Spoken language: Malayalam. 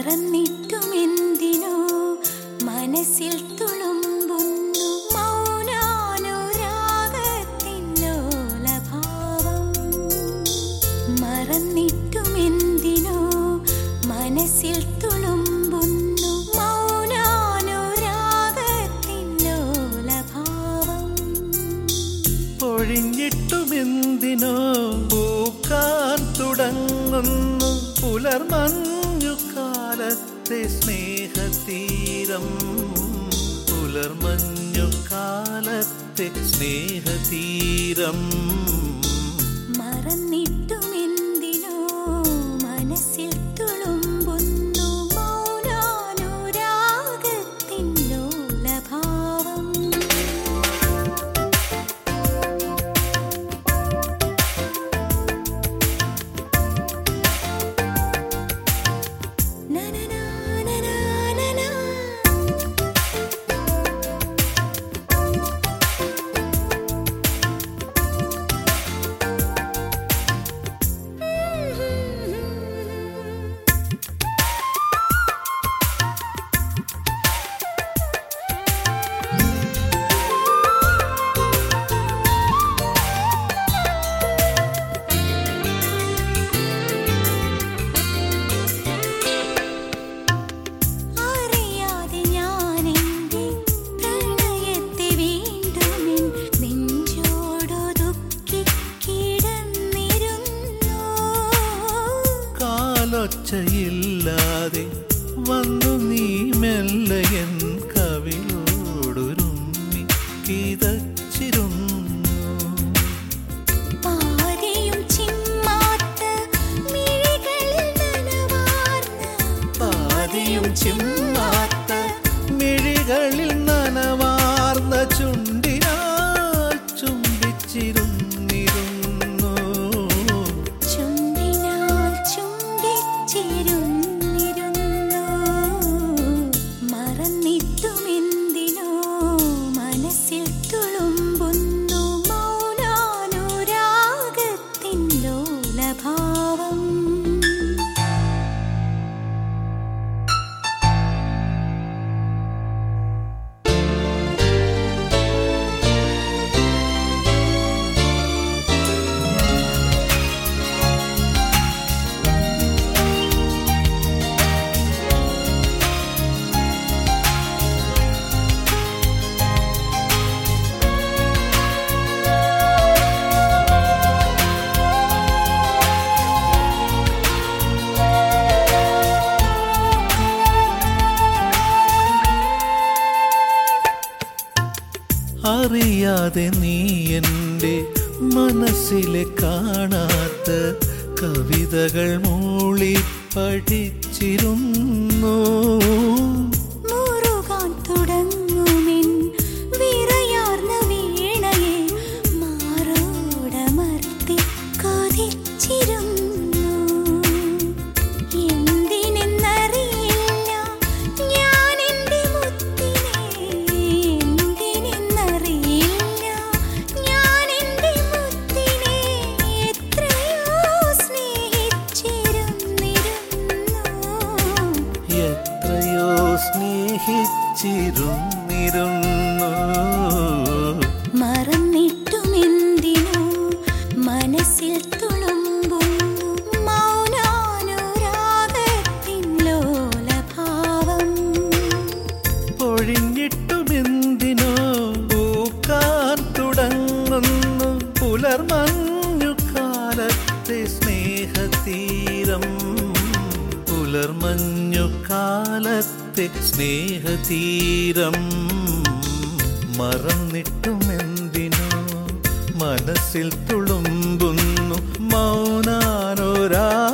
മറന്നിട്ടുമെന്തിനോ മനസ്സിൽ തുളുമ്പുന്നു മൗനാനുരാഗത്തിന്നോലഭാവം മറന്നിട്ടുമെന്തിനോ മനസ്സിൽ തുളുമ്പുന്നു മൗനാനുരാഗത്തിന്നോലഭാവം പൊഴിഞ്ഞിട്ടുമെന്തിനോ പൂക്കാൻ തുടങ്ങുന്നു പുലർമഞ്ഞു കാലത്തെ സ്നേഹതീരം പുലർമഞ്ഞു കാലത്തെ സ്നേഹതീരം മറന്നിട്ടുമെന്തിനോ മനസ്സിൽ തുളുമ്പുന്നു മൗനാനുരാഗത്തിന്നോലഭാവം നനനാ നനാ നനാ അറിയാതെ ഞാനെന്റെ പ്രണയത്തെ വീണ്ടുമെൻ നെഞ്ചോടൊതുക്കി കിടന്നിരുന്നു കാലൊച്ചയില്ലാതെ വന്നു നീ മെല്ലയൻ കവിളോടുരുമ്മി കിതച്ചിരുന്നു പാതിയും ചിമ്മാത്ത മിഴികളിൽ നനവാർന്ന പാതിയും ചിമ്മാത്ത മിഴികളിൽ നനവാർന്ന ചുണ്ടിനാൽ ചുംബിച്ചിരുന്നിരുന്നു ചുണ്ടിനാൽ ചുംബിച്ചിരുന്നിരുന്നു മറന്നിട്ടുമെന്തിനോ മനസ്സിൽ തുളുമ്പുന്നു മൗനാനുരാഗത്തിന്നോലഭാവം അറിയാതെ നീ എൻ്റെ മനസ്സിലെ കാണാത്ത കവിതകൾ മൂളി പഠിച്ചിരുന്നു മുറുകാൻ തുടങ്ങുമെൻ വിറയാർന്ന വീണയെ മാറോടമർത്തി കൊതിച്ചിരുന്നു എന്തിനെന്നറിയില്ല ഞാൻ എൻ്റെ മുത്തിനെ എന്തിനെന്നറിയില്ല ഞാൻ എൻ്റെ മുത്തിനെ എത്രയോ സ്നേഹിച്ചിരുന്നിരുന്നു എത്രയോ സ്നേഹിച്ചിരുന്നിരുന്നു മറന്നിട്ടുമെന്തിനോ മനസ്സിൽ തുളുമ്പുന്നു മൗനാനുരാഗത്തിൻ ലോലഭാവം പൊഴിഞ്ഞിട്ടുമെന്തിനോ പൂക്കാൻ തുടങ്ങുന്നു പുലർമഞ്ഞു കാലത്തെ സ്നേഹതീരം പുലർമഞ്ഞു കാലത്തെ സ്നേഹതീരം മറന്നിട്ടുമെന്തിനോ മനസ്സിൽ തുളുമ്പുന്നു മൗനാനുരാ